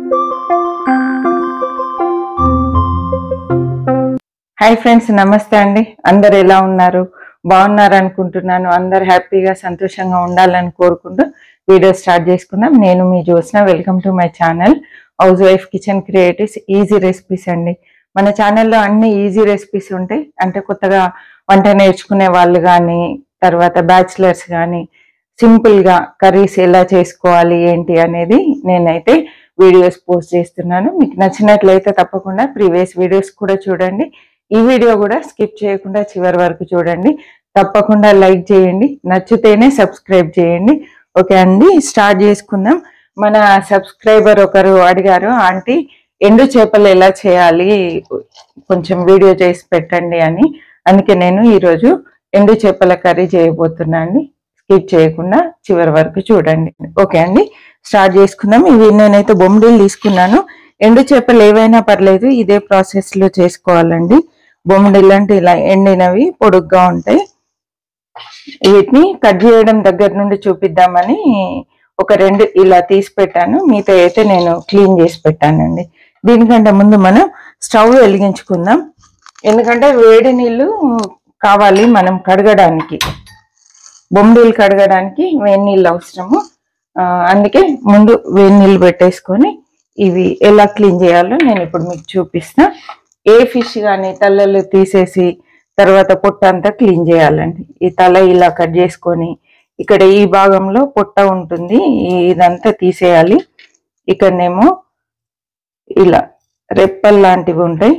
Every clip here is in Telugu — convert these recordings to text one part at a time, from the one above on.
హాయ్ ఫ్రెండ్స్ నమస్తే అండి అందరు ఎలా ఉన్నారు బాగున్నారు అనుకుంటున్నాను అందరు హ్యాపీగా సంతోషంగా ఉండాలని కోరుకుంటూ వీడియో స్టార్ట్ చేసుకుందాం నేను మీ Jyotsna welcome to my channel house wife kitchen creatives easy recipes అండి మన ఛానల్లో అన్ని ఈజీ రెసిపీస్ ఉంటాయి అంటే కొత్తగా వంట నేర్చుకునే వాళ్ళు కానీ తర్వాత బ్యాచిలర్స్ కానీ సింపుల్ గా కర్రీస్ ఎలా చేసుకోవాలి ఏంటి అనేది నేనైతే వీడియోస్ పోస్ట్ చేస్తున్నాను మీకు నచ్చినట్లయితే తప్పకుండా ప్రీవియస్ వీడియోస్ కూడా చూడండి ఈ వీడియో కూడా స్కిప్ చేయకుండా చివరి వరకు చూడండి తప్పకుండా లైక్ చేయండి నచ్చితేనే సబ్స్క్రైబ్ చేయండి ఓకే అండి స్టార్ట్ చేసుకుందాం మన సబ్స్క్రైబర్ ఒకరు అడిగారు ఆంటీ ఎండు చేపలు ఎలా చేయాలి కొంచెం వీడియో చేసి పెట్టండి అని అందుకే నేను ఈరోజు ఎండు చేపల కర్రీ చేయబోతున్నా అండి స్కిప్ చేయకుండా చివరి వరకు చూడండి ఓకే అండి స్టార్ట్ చేసుకుందాం ఇవి నేనైతే బొమ్మిడీలు తీసుకున్నాను ఎండు చేపలు ఏవైనా పర్లేదు ఇదే ప్రాసెస్ లో చేసుకోవాలండి బొమ్మిడీలు అంటే ఇలా ఎండినవి పొడుగ్గా ఉంటాయి వీటిని కట్ చేయడం దగ్గర నుండి చూపిద్దామని ఒక రెండు ఇలా తీసి పెట్టాను మీతో అయితే నేను క్లీన్ చేసి పెట్టానండి దీనికంటే ముందు మనం స్టవ్ వెలిగించుకుందాం ఎందుకంటే వేడి నీళ్ళు కావాలి మనం కడగడానికి బొమ్మిడీలు కడగడానికి వేడి నీళ్ళు అవసరము ఆ, అందుకే ముందు వేడి నీళ్ళు పెట్టేసుకొని ఇవి ఎలా క్లీన్ చేయాలో నేను ఇప్పుడు మీకు చూపిస్తా ఏ ఫిష్ కానీ తలలు తీసేసి తర్వాత పొట్ట అంతా క్లీన్ చేయాలండి ఈ తల ఇలా కట్ చేసుకొని ఇక్కడ ఈ భాగంలో పొట్ట ఉంటుంది ఈ- ఇదంతా తీసేయాలి ఇక్కడనేమో ఇలా రెప్పల్ లాంటివి ఉంటాయి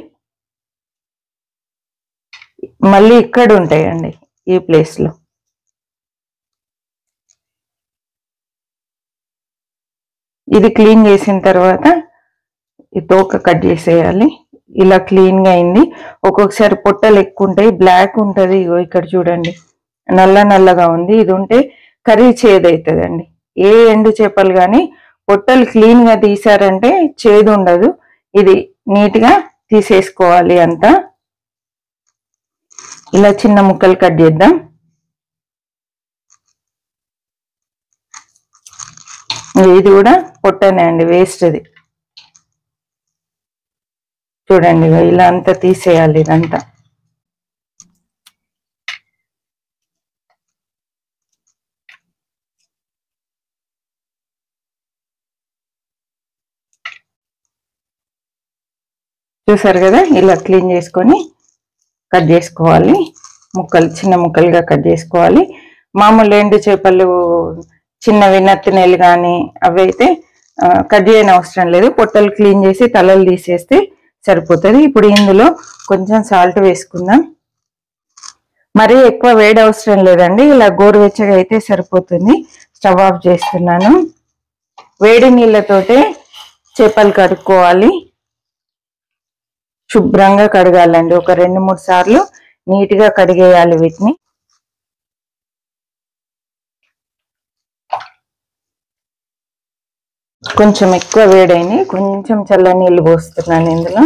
మళ్ళీ ఇక్కడ ఉంటాయండి ఈ ప్లేస్ లో ఇది క్లీన్ చేసిన తర్వాత ఈ తోక కట్ చేసేయాలి ఇలా క్లీన్ గా అయింది ఒక్కొక్కసారి పొట్టలు ఎక్కువ ఉంటాయి బ్లాక్ ఉంటది ఇగో ఇక్కడ చూడండి నల్ల నల్లగా ఉంది ఇది ఉంటే కర్రీ చేదవుతుందండి ఏ ఎండు చేపలు కానీ పొట్టలు క్లీన్ గా తీసారంటే చేదు ఉండదు ఇది నీట్ గా తీసేసుకోవాలి అంతా ఇలా చిన్న ముక్కలు కట్ చేద్దాం ఇది కూడా పొట్టనే అండి వేస్ట్ అది చూడండి ఇగో ఇలా అంతా తీసేయాలి ఇదంతా చూసారు కదా ఇలా క్లీన్ చేసుకొని కట్ చేసుకోవాలి ముక్కలు చిన్న ముక్కలుగా కట్ చేసుకోవాలి మామూలు ఎండు చేపలు చిన్నవి నత్తినేలు కానీ అవి అయితే ఆ, కట్ చేయని అవసరం లేదు పొట్టలు క్లీన్ చేసి తలలు తీసేస్తే సరిపోతుంది ఇప్పుడు ఇందులో కొంచెం సాల్ట్ వేసుకుందాం మరీ ఎక్కువ వేడి అవసరం లేదండి ఇలా గోరువెచ్చగా అయితే సరిపోతుంది స్టవ్ ఆఫ్ చేస్తున్నాను వేడి నీళ్ళతోటే చేపలు కడుక్కోవాలి శుభ్రంగా కడగాలండి ఒక రెండు మూడు సార్లు నీట్ గా కడిగేయాలి వీటిని కొంచెం ఎక్కువ వేడైంది కొంచెం చల్ల నీళ్ళు పోస్తున్నాను ఇందులో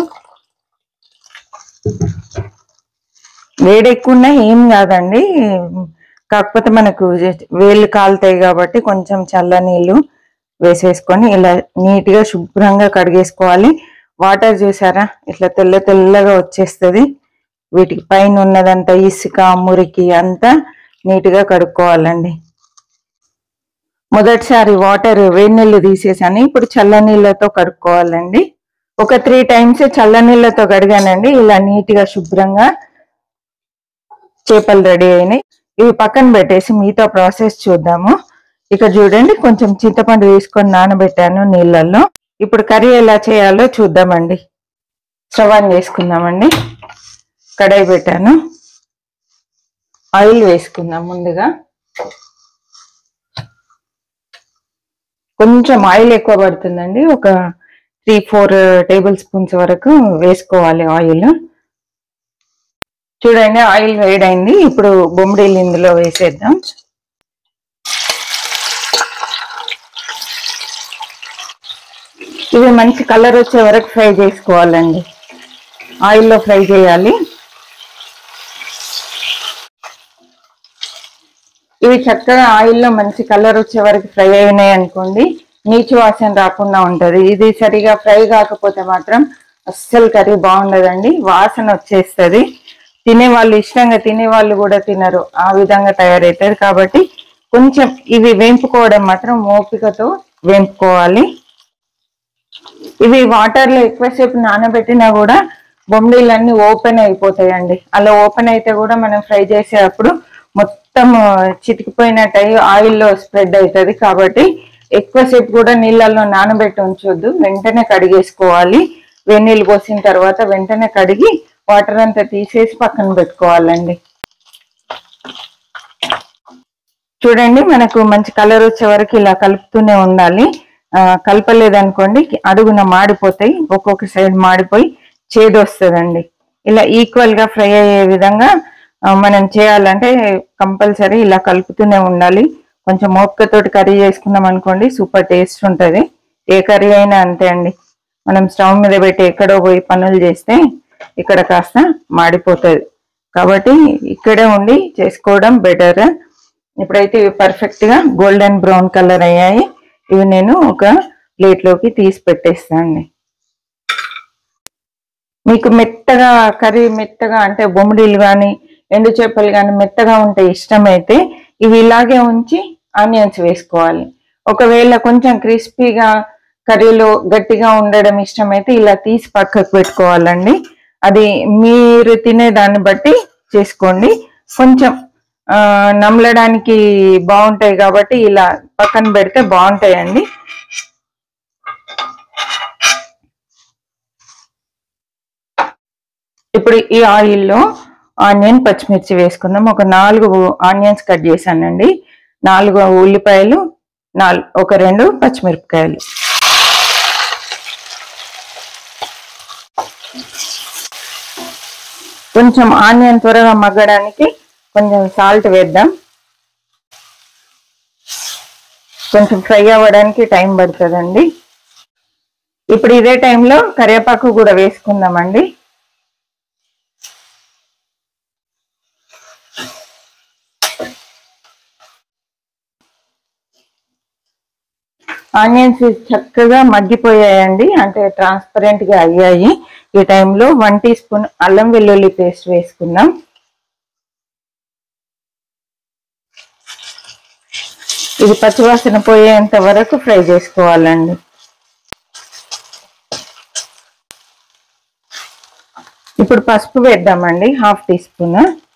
వేడి ఎక్కువ ఉన్నా ఏం కాదండి కాకపోతే మనకు జస్ట్ వేళ్ళు కాలుతాయి కాబట్టి కొంచెం చల్ల నీళ్ళు వేసేసుకొని ఇలా నీట్ గా శుభ్రంగా కడిగేసుకోవాలి వాటర్ చూసారా ఇట్లా తెల్ల తెల్లగా వచ్చేస్తుంది వీటికి పైన ఉన్నదంతా ఇసుక మురికి అంతా నీట్ గా కడుక్కోవాలండి మొదటిసారి వాటర్ వేడి నీళ్ళు తీసేసాను ఇప్పుడు చల్ల నీళ్ళతో కడుక్కోవాలండి ఒక త్రీ టైమ్స్ చల్ల నీళ్ళతో కడిగానండి ఇలా నీట్ గా శుభ్రంగా చేపలు రెడీ అయినాయి ఇవి పక్కన పెట్టేసి మిగతా ప్రాసెస్ చూద్దాము ఇక్కడ చూడండి కొంచెం చింతపండు వేసుకొని నానబెట్టాను నీళ్ళల్లో ఇప్పుడు కర్రీ ఎలా చేయాలో చూద్దామండి స్టవ్ ఆన్ చేసుకుందామండి కడాయి పెట్టాను ఆయిల్ వేసుకుందాం ముందుగా కొంచెం ఆయిల్ ఎక్కువ పడుతుందండి ఒక త్రీ ఫోర్ టేబుల్ స్పూన్స్ వరకు వేసుకోవాలి ఆయిల్ చూడండి ఆయిల్ వేడైంది ఇప్పుడు బొమ్మిడీలు ఇందులో వేసేద్దాం ఇవి మంచి కలర్ వచ్చే వరకు ఫ్రై చేసుకోవాలండి ఆయిల్లో ఫ్రై చేయాలి ఇవి చక్కగా ఆయిల్లో మంచి కలర్ వచ్చే వరకు ఫ్రై అయినాయి అనుకోండి నీచు వాసన రాకుండా ఉంటది ఇది సరిగా ఫ్రై కాకపోతే మాత్రం అస్సలు కర్రీ బాగుండదండి వాసన వచ్చేస్తది తినే వాళ్ళు ఇష్టంగా తినే వాళ్ళు కూడా తినరు ఆ విధంగా తయారవుతుంది కాబట్టి కొంచెం ఇవి వేంపుకోవడం మాత్రం ఓపికతో వేంపుకోవాలి ఇవి వాటర్ లో ఎక్కువసేపు నానబెట్టినా కూడా బొమ్మిళ్ళన్నీ ఓపెన్ అయిపోతాయండి అలా ఓపెన్ అయితే కూడా మనం ఫ్రై చేసేటప్పుడు మొత్తం చితికిపోయినట్టు అయ్యి ఆయిల్లో స్ప్రెడ్ అవుతుంది కాబట్టి ఎక్కువసేపు కూడా నీళ్ళల్లో నానబెట్టి ఉంచొద్దు వెంటనే కడిగేసుకోవాలి వెన్నీళ్ళు పోసిన తర్వాత వెంటనే కడిగి వాటర్ అంతా తీసేసి పక్కన పెట్టుకోవాలండి చూడండి మనకు మంచి కలర్ వచ్చే వరకు ఇలా కలుపుతూనే ఉండాలి ఆ, కలపలేదనుకోండి అడుగున మాడిపోతాయి ఒక్కొక్క సైడ్ మాడిపోయి చేదు వస్తుందండి ఇలా ఈక్వల్ గా ఫ్రై అయ్యే విధంగా ఆ, మనం చేయాలంటే కంపల్సరీ ఇలా కలుపుతూనే ఉండాలి కొంచెం ఓపికతోటి కర్రీ చేసుకున్నాం అనుకోండి సూపర్ టేస్ట్ ఉంటది ఏ కర్రీ అయినా అంతే అండి మనం స్టవ్ మీద పెట్టి ఎక్కడో పోయి పనులు చేస్తే ఇక్కడ కాస్త మాడిపోతుంది కాబట్టి ఇక్కడే ఉండి చేసుకోవడం బెటర్ ఇప్పుడైతే ఇవి పర్ఫెక్ట్ గా గోల్డెన్ బ్రౌన్ కలర్ అయ్యాయి ఇవి నేను ఒక ప్లేట్ లోకి తీసి పెట్టేస్తానండి మీకు మెత్తగా కర్రీ మెత్తగా అంటే బొమ్మిడీలు కానీ ఎండు చేపలు కానీ మెత్తగా ఉంటే ఇష్టమైతే ఇవి ఇలాగే ఉంచి ఆనియన్స్ వేసుకోవాలి ఒకవేళ కొంచెం క్రిస్పీగా కర్రీలో గట్టిగా ఉండడం ఇష్టమైతే ఇలా తీసి పక్కకు పెట్టుకోవాలండి అది మీరు తినే దాన్ని బట్టి చేసుకోండి కొంచెం ఆ, నమలడానికి బాగుంటాయి కాబట్టి ఇలా పక్కన పెడితే బాగుంటాయండి ఇప్పుడు ఈ ఆయిల్లో ఆనియన్ పచ్చిమిర్చి వేసుకుందాం ఒక నాలుగు ఆనియన్స్ కట్ చేశానండి నాలుగు ఉల్లిపాయలు నాలుగు ఒక రెండు పచ్చిమిరపకాయలు కొంచెం ఆనియన్ త్వరగా మగ్గడానికి కొంచెం సాల్ట్ వేద్దాం కొంచెం ఫ్రై అవ్వడానికి టైం పడుతుందండి ఇప్పుడు ఇదే టైంలో కరివేపాకు కూడా వేసుకుందామండి ఆనియన్స్ చక్కగా మగ్గిపోయాయండి అంటే ట్రాన్స్పరెంట్ గా అయ్యాయి ఈ టైంలో వన్ టీ స్పూన్ అల్లం వెల్లుల్లి పేస్ట్ వేసుకుందాం ఇది పచ్చివాసన పోయేంత వరకు ఫ్రై చేసుకోవాలండి ఇప్పుడు పసుపు వేద్దామండి హాఫ్ టీ స్పూన్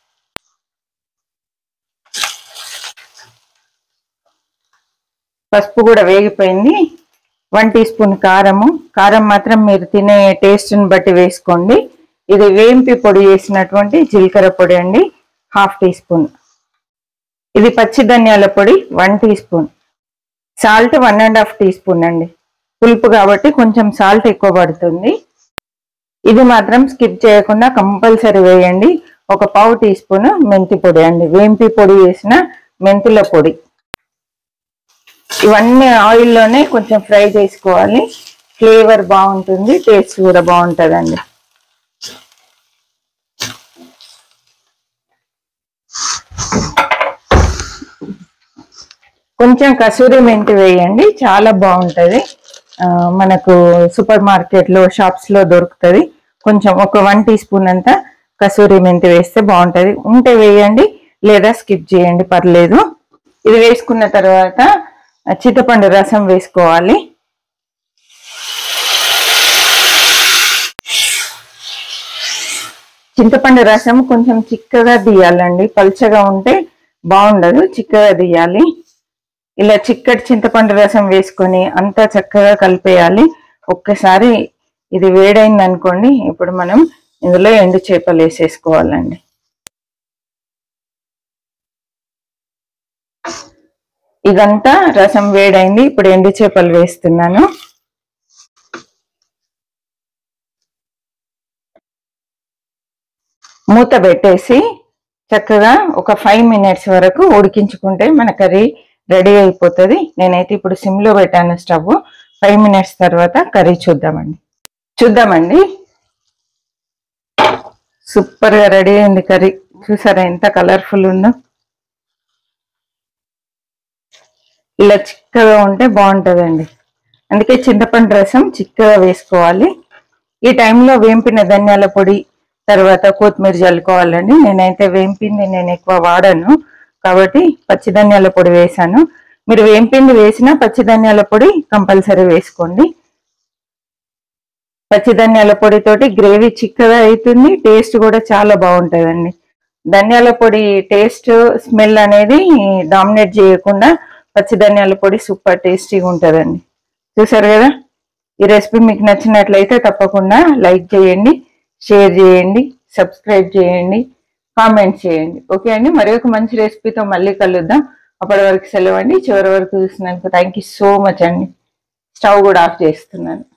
పసుపు కూడా వేగిపోయింది వన్ టీ స్పూన్ కారము కారం మాత్రం మీరు తినే టేస్ట్ని బట్టి వేసుకోండి ఇది వేంపి పొడి చేసినటువంటి జీలకర్ర పొడి అండి హాఫ్ టీ స్పూన్ ఇది పచ్చి ధనియాల పొడి one teaspoon salt one and half teaspoon అండి పులుపు కాబట్టి కొంచెం సాల్ట్ ఎక్కువ పడుతుంది ఇది మాత్రం స్కిప్ చేయకుండా కంపల్సరీ వేయండి ఒక పావు టీ స్పూన్ మెంతి పొడి అండి వేంపి పొడి చేసిన మెంతుల పొడి ఇవన్నీ ఆయిల్లోనే కొంచెం ఫ్రై చేసుకోవాలి ఫ్లేవర్ బాగుంటుంది టేస్ట్ కూడా బాగుంటుందండి కొంచెం కసూరి మెంతి వేయండి చాలా బాగుంటది ఆ, మనకు సూపర్ మార్కెట్ లో షాప్స్ లో దొరుకుతుంది కొంచెం ఒక వన్ టీ స్పూన్ అంతా కసూరి మెంతి వేస్తే బాగుంటది ఉంటే వేయండి లేదా స్కిప్ చేయండి పర్లేదు ఇది వేసుకున్న తర్వాత ఆ, చింతపండు రసం వేసుకోవాలి చింతపండు రసం కొంచెం చిక్కగా తీయాలండి పల్చగా ఉంటే బాగుండదు చిక్కగా తీయాలి ఇలా చిక్కటి చింతపండు రసం వేసుకొని అంతా చక్కగా కలిపేయాలి ఒక్కసారి ఇది వేడైంది అనుకోండి ఇప్పుడు మనం ఇందులో ఎండు చేపలు వేసేసుకోవాలండి ఇదంతా రసం వేడైంది ఇప్పుడు ఎండు చేపలు వేస్తున్నాను మూత పెట్టేసి చక్కగా ఒక ఫైవ్ మినిట్స్ వరకు ఉడికించుకుంటే మన కర్రీ రెడీ అయిపోతుంది నేనైతే ఇప్పుడు సిమ్లో పెట్టాను స్టవ్ ఫైవ్ మినిట్స్ తర్వాత కర్రీ చూద్దామండి చూద్దామండి సూపర్ గా రెడీ అయింది కర్రీ చూసారా ఎంత కలర్ఫుల్ ఉందో ఇలా చిక్కగా ఉంటే బాగుంటుందండి అందుకే చింతపండు రసం చిక్కగా వేసుకోవాలి ఈ టైంలో వేంపిన ధనియాల పొడి తర్వాత కొత్తిమీర చల్లుకోవాలండి నేనైతే వేంపింది నేను ఎక్కువ వాడను కాబట్టి పచ్చి ధనియాల పొడి వేసాను మీరు వేంపింది వేసినా పచ్చి ధనియాల పొడి కంపల్సరీ వేసుకోండి పచ్చి ధనియాల పొడితోటి గ్రేవీ చిక్కగా అవుతుంది టేస్ట్ కూడా చాలా బాగుంటుందండి ధనియాల పొడి టేస్ట్ స్మెల్ అనేది డామినేట్ చేయకుండా పచ్చి ధనియాల పొడి సూపర్ టేస్టీగా ఉంటుందండి చూసారు కదా ఈ రెసిపీ మీకు నచ్చినట్లయితే తప్పకుండా లైక్ చేయండి షేర్ చేయండి సబ్స్క్రైబ్ చేయండి కామెంట్ చేయండి ఓకే అండి మరి ఒక మంచి రెసిపీతో మళ్ళీ కలుద్దాం అప్పటి వరకు సెలవు అండి చివరి వరకు చూసినందుకు థ్యాంక్ యూ సో మచ్ అండి స్టవ్ కూడా ఆఫ్ చేస్తున్నాను